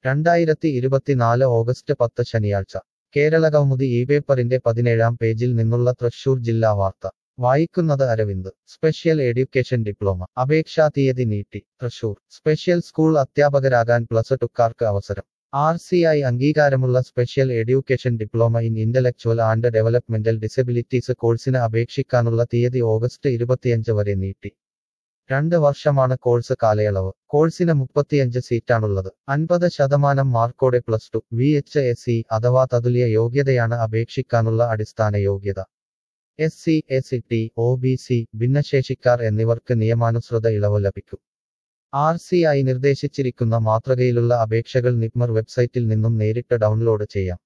രണ്ടായിരത്തി ഇരുപത്തിനാല് ഓഗസ്റ്റ് പത്ത് ശനിയാഴ്ച കേരള കൗമുദി ഈ പേപ്പറിന്റെ പതിനേഴാം പേജിൽ നിന്നുള്ള തൃശൂർ ജില്ലാ വാർത്ത വായിക്കുന്നത് അരവിന്ദ് സ്പെഷ്യൽ എഡ്യൂക്കേഷൻ ഡിപ്ലോമ അപേക്ഷാ തീയതി നീട്ടി തൃശൂർ സ്പെഷ്യൽ സ്കൂൾ അധ്യാപകരാകാൻ പ്ലസ് ടുക്കാർക്ക് അവസരം ആർ സി ഐ അംഗീകാരമുള്ള special education diploma in intellectual and developmental disabilities കോഴ്സിന് അപേക്ഷിക്കാനുള്ള തീയതി ഓഗസ്റ്റ് ഇരുപത്തിയഞ്ച് വരെ നീട്ടി രണ്ട് വർഷമാണ് കോഴ്സ് കാലയളവ് കോഴ്സിന് മുപ്പത്തിയഞ്ച് സീറ്റാണുള്ളത് അൻപത് ശതമാനം മാർക്കോടെ plus two V H S C അഥവാ തതുല്യ യോഗ്യതയാണ് അപേക്ഷിക്കാനുള്ള അടിസ്ഥാന യോഗ്യത S C S T O B C ഭിന്നശേഷിക്കാർ എന്നിവർക്ക് നിയമാനുസൃത ഇളവ് ലഭിക്കും ആർ സി ഐ നിർദ്ദേശിച്ചിരിക്കുന്ന മാതൃകയിലുള്ള അപേക്ഷകൾ നിപ്മർ വെബ്സൈറ്റിൽ നിന്നും നേരിട്ട് ഡൗൺലോഡ് ചെയ്യാം